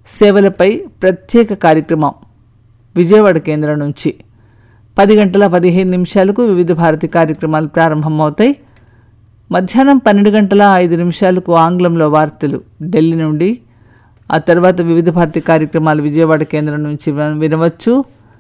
సేవలపై ప్రత్యేక కార్యక్రమం విజయవాడ కేంద్రం నుంచి పది గంటల పదిహేను నిమిషాలకు వివిధ భారతి కార్యక్రమాలు ప్రారంభమవుతాయి మధ్యాహ్నం పన్నెండు గంటల ఐదు నిమిషాలకు ఆంగ్లంలో వార్తలు ఢిల్లీ నుండి ఆ తర్వాత వివిధ భారతి కార్యక్రమాలు విజయవాడ కేంద్రం నుంచి వ- వినవచ్చు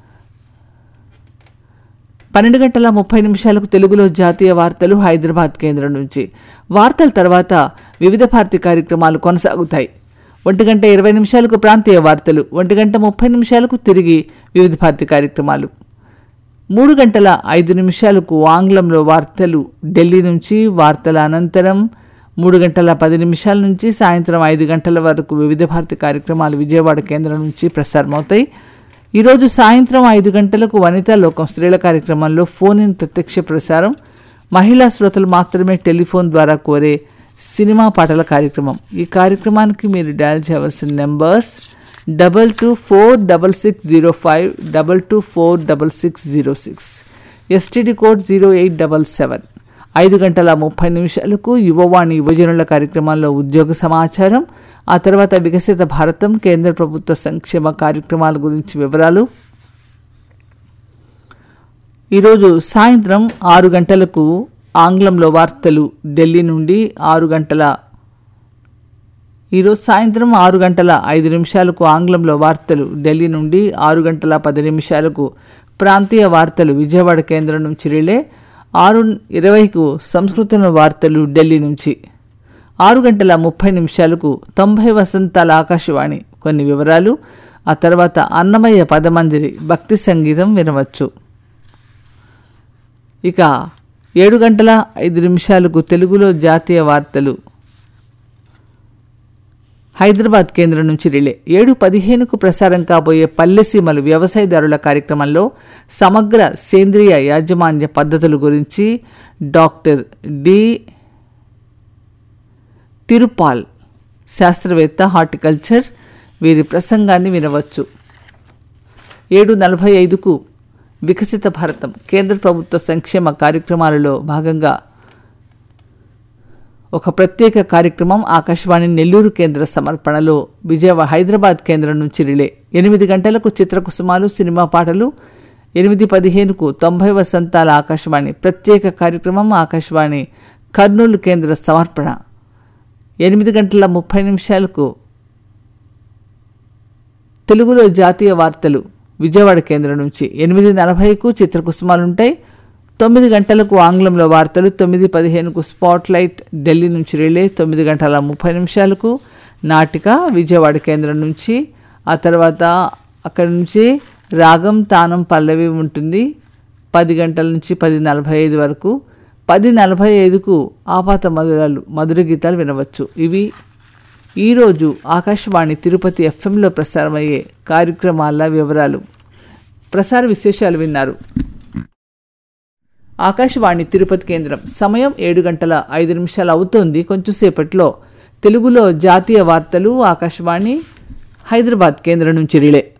పన్నెండు గంటల ముప్పై నిమిషాలకు తెలుగులో జాతీయ వార్తలు హైదరాబాద్ కేంద్రం నుంచి వార్తల తర్వాత వివిధ భారతి కార్యక్రమాలు కొనసాగుతాయి ఒంటి గంట ఇరవై నిమిషాలకు ప్రాంతీయ వార్తలు ఒంటి గంట ముప్పై నిమిషాలకు తిరిగి వివిధ భారతి కార్యక్రమాలు మూడు గంటల ఐదు నిమిషాలకు ఆంగ్లంలో వార్తలు ఢిల్లీ నుంచి వార్తల అనంతరం మూడు గంటల పది నిమిషాల నుంచి సాయంత్రం ఐదు గంటల వరకు వివిధ భారతి కార్యక్రమాలు విజయవాడ కేంద్రం నుంచి ప్రసారమవుతాయి ఈరోజు సాయంత్రం ఐదు గంటలకు వనితా లోకం స్త్రీల కార్యక్రమంలో ఫోన్ ఇన్ ప్రత్యక్ష ప్రసారం మహిళా శ్రోతలు మాత్రమే టెలిఫోన్ ద్వారా కోరే సినిమా పాటల కార్యక్రమం ఈ కార్యక్రమానికి మీరు డయల్ చేయవలసిన numbers double two four double six zero five double two four double six zero six STD code zero eight double seven ఐదు గంటల ముప్పై నిమిషాలకు యువవాణి యువజనుల కార్యక్రమాల్లో ఉద్యోగ సమాచారం ఆ తర్వాత వికసిత భారతం కేంద్ర ప్రభుత్వ సంక్షేమ కార్యక్రమాల గురించి వివరాలు ఈరోజు సాయంత్రం ఆరు గంటలకు ఆంగ్లంలో వార్తలు ఢిల్లీ నుండి ఆరు గంటల ఈరోజు సాయంత్రం ఆరు గంటల ఐదు నిమిషాలకు ఆంగ్లంలో వార్తలు ఢిల్లీ నుండి ఆరు గంటల పది నిమిషాలకు ప్రాంతీయ వార్తలు విజయవాడ కేంద్రం నుంచి రిలే ఆరు ఇరవైకు సంస్కృతంలో వార్తలు ఢిల్లీ నుంచి ఆరు గంటల ముప్పై నిమిషాలకు తొంభై వసంతాల ఆకాశవాణి కొన్ని వివరాలు ఆ తర్వాత అన్నమయ్య పదమంజరి భక్తి సంగీతం వినవచ్చు ఇక ఏడు గంటల ఐదు నిమిషాలకు తెలుగులో జాతీయ వార్తలు హైదరాబాద్ కేంద్రం నుంచి రిలే ఏడు పదిహేనుకు ప్రసారం కాబోయే పల్లెసీమలు వ్యవసాయదారుల కార్యక్రమంలో సమగ్ర సేంద్రియ యాజమాన్య పద్ధతుల గురించి డాక్టర్ డి తిరుపాల్ శాస్త్రవేత్త హార్టికల్చర్ వీరి ప్రసంగాన్ని వినవచ్చు ఏడు నలభై ఐదుకు వికసిత భారతం కేంద్ర ప్రభుత్వ సంక్షేమ కార్యక్రమాలలో భాగంగా ఒక ప్రత్యేక కార్యక్రమం ఆకాశవాణి నెల్లూరు కేంద్ర సమర్పణలో విజయవాడ హైదరాబాద్ కేంద్రం నుంచి రిలే ఎనిమిది గంటలకు చిత్రకుసుమాలు సినిమా పాటలు ఎనిమిది పదిహేనుకు తొంభై వసంతాల ఆకాశవాణి ప్రత్యేక కార్యక్రమం ఆకాశవాణి కర్నూలు కేంద్ర సమర్పణ ఎనిమిది గంటల ముప్పై నిమిషాలకు తెలుగులో జాతీయ వార్తలు విజయవాడ కేంద్రం నుంచి ఎనిమిది నలభైకు చిత్రకుసుమాలుంటాయి తొమ్మిది గంటలకు ఆంగ్లంలో వార్తలు తొమ్మిది పదిహేనుకు స్పాట్ లైట్ ఢిల్లీ నుంచి రిలే తొమ్మిది గంటల ముప్పై నిమిషాలకు నాటిక విజయవాడ కేంద్రం నుంచి ఆ తర్వాత అక్కడి నుంచి రాగం తానం పల్లవి ఉంటుంది పది గంటల నుంచి పది నలభై ఐదు వరకు పది నలభై ఐదుకు ఆపాత మధురాలు మధుర గీతాలు వినవచ్చు ఇవి ఈరోజు ఆకాశవాణి తిరుపతి ఎఫ్ఎంలో ప్రసారమయ్యే కార్యక్రమాల వివరాలు ప్రసార విశేషాలు విన్నారు ఆకాశవాణి తిరుపతి కేంద్రం సమయం ఏడు గంటల ఐదు నిమిషాలు అవుతోంది కొంచెం సేపట్లో తెలుగులో జాతీయ వార్తలు ఆకాశవాణి హైదరాబాద్ కేంద్రం నుంచి రిలే